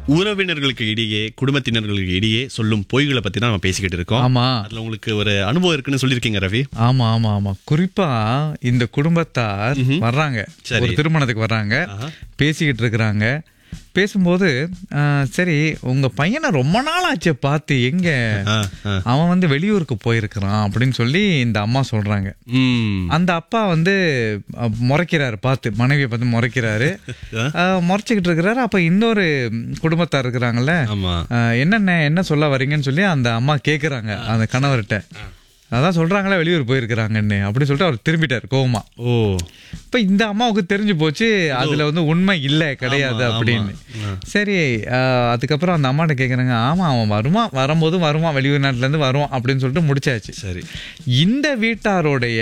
உறவினர்களுக்கு இடையே குடும்பத்தினர்களுக்கு இடையே சொல்லும் பொய்களை பத்தி தான் நம்ம பேசிக்கிட்டு இருக்கோம் ஆமா அதுல உங்களுக்கு ஒரு அனுபவம் இருக்குன்னு சொல்லியிருக்கீங்க ரவி ஆமா ஆமா ஆமா குறிப்பா இந்த குடும்பத்தார் வர்றாங்க சரி. ஒரு திருமணத்துக்கு வர்றாங்க பேசிக்கிட்டு இருக்கிறாங்க பேசும்போது ஆ, சரி உங்க பையனை ரொம்ப நாள் ஆச்சு பார்த்து எங்க ஆ, ஆ. அவன் வந்து வெளியூருக்கு போயிருக்கிறான் அப்படின்னு சொல்லி இந்த அம்மா சொல்றாங்க ம். அந்த அப்பா வந்து அ, முறைக்கிறாரு பார்த்து மனைவியை பார்த்து முறைக்கிறாரு அ, முறைச்சிக்கிட்டு இருக்கிறாரு அப்ப இன்னொரு குடும்பத்தார் இருக்கிறாங்கல்ல ஆமா அ, என்னண்ணே என்ன சொல்ல வரீங்கன்னு சொல்லி அந்த அம்மா கேக்குறாங்க அந்த கணவர்கிட்ட அதான் சொல்றாங்களே வெளியூர் போயிருக்கிறாங்கன்னு அப்படின்னு சொல்லிட்டு அவர் திரும்பிட்டார் கோவமா ஓ இப்ப இந்த அம்மாவுக்கு தெரிஞ்சு போச்சு அதுல வந்து உண்மை இல்ல கிடையாது ஆமா, அப்படின்னு ஆமா. சரி அஹ், அதுக்கப்புறம் அந்த அம்மாட்ட கேக்குறாங்க ஆமா அவன் வருவான் வரும்போது வருவான் வெளியூர் நாட்டுல இருந்து வருவான் அப்படின்னு சொல்லிட்டு முடிச்சாச்சு சரி இந்த வீட்டாருடைய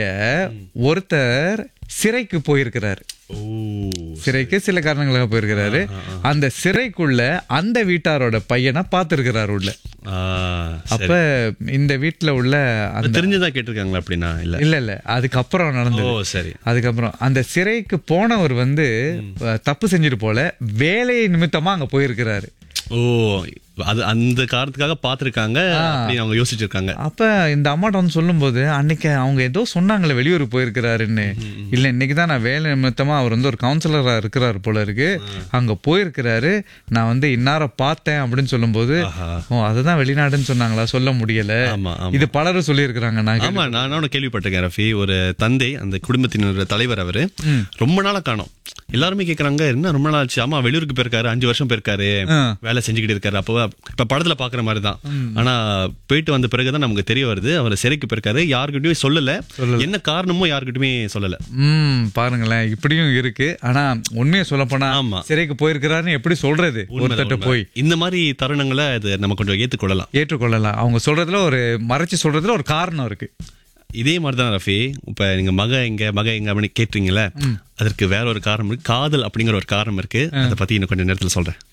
ஒருத்தர் சிறைக்கு போயிருக்கிறாரு ஓ சிறைக்கு சில காரணங்களுக்காக போயிருக்கிறாரு அந்த சிறைக்குள்ள அந்த வீட்டாரோட பையனை பார்த்திருக்கிறாரு உள்ள ஆ, அப்ப இந்த வீட்டுல உள்ள அந்த தெரிஞ்சுதான் கேட்டிருக்காங்களா அப்படின்னா இல்ல இல்ல இல்ல அதுக்கப்புறம் ஓ நடந்தது சரி அதுக்கப்புறம் அந்த சிறைக்கு போனவர் வந்து அஹ், தப்பு செஞ்சுட்டு போல வேலை நிமித்தமா அங்க போயிருக்கிறாரு ஓ அது அந்த காரணத்துக்காக பாத்திருக்காங்க அப்படின்னு அவங்க யோசிச்சிருக்காங்க அப்ப இந்த அம்மாட்ட வந்து சொல்லும்போது அன்னைக்கு அவங்க ஏதோ சொன்னாங்களே வெளியூர் போயிருக்கிறாருன்னு இல்ல இன்னைக்கு தான் நான் வேலை நிமித்தமா அவர் வந்து ஒரு கவுன்சிலரா இருக்கிறாரு போல இருக்கு அங்க போயிருக்கிறாரு நான் வந்து இன்னார பார்த்தேன் அப்படின்னு சொல்லும்போது ஆஹா. ஓ அதுதான் வெளிநாடுன்னு சொன்னாங்களா சொல்ல முடியல ஆமா ஆமா இது பலரும் சொல்லியிருக்கிறாங்க நான் ஆமா நான் நானும் கேள்விப்பட்டிருக்கேன் ரஃபி ஒரு தந்தை அந்த குடும்பத்தினர் தலைவர் அவரு ரொம்ப நாளா காணோம் எல்லாருமே கேக்குறாங்க என்ன ரொம்ப நாள் ஆச்சு ஆமா வெளியூருக்கு போயிருக்காரு அஞ்சு வருஷம் போயிருக்காரு ஆ. வேலை செஞ்சுக்கிட்டு இருக்காரு அப்போ இப்ப படத்துல பாக்குற மாதிரி தான் ஆனா போயிட்டு வந்த பிறகுதான் நமக்கு தெரிய வருது அவர் சிறைக்கு போயிருக்காரு யாருக்கிட்டயும் சொல்லல என்ன காரணமும் யாருக்கிட்டயுமே சொல்லல ம் பாருங்களேன் இப்படியும் இருக்கு ஆனா உண்மையை சொல்ல போனா ஆமா. சிறைக்கு போயிருக்கிறாருன்னு எப்படி சொல்றது ஒருத்தட்ட போய் இந்த மாதிரி தருணங்களை அது நம்ம கொஞ்சம் ஏத்துக்கொள்ளலாம் ஏற்றுக்கொள்ளலாம் அவங்க சொல்றதுல ஒரு மறைச்சு சொல்றதுல ஒரு காரணம் இருக்கு இதே மாதிரி தான் ரஃபி இப்ப நீங்க மக எங்க மக எங்க அப்படின்னு கேட்டீங்கல்ல அதற்கு வேற ஒரு காரணம் இருக்கு காதல் அப்படிங்கிற ஒரு காரணம் இருக்கு அதை பத்தி இன்னும் கொஞ்சம் நேரத்துல சொல்றேன்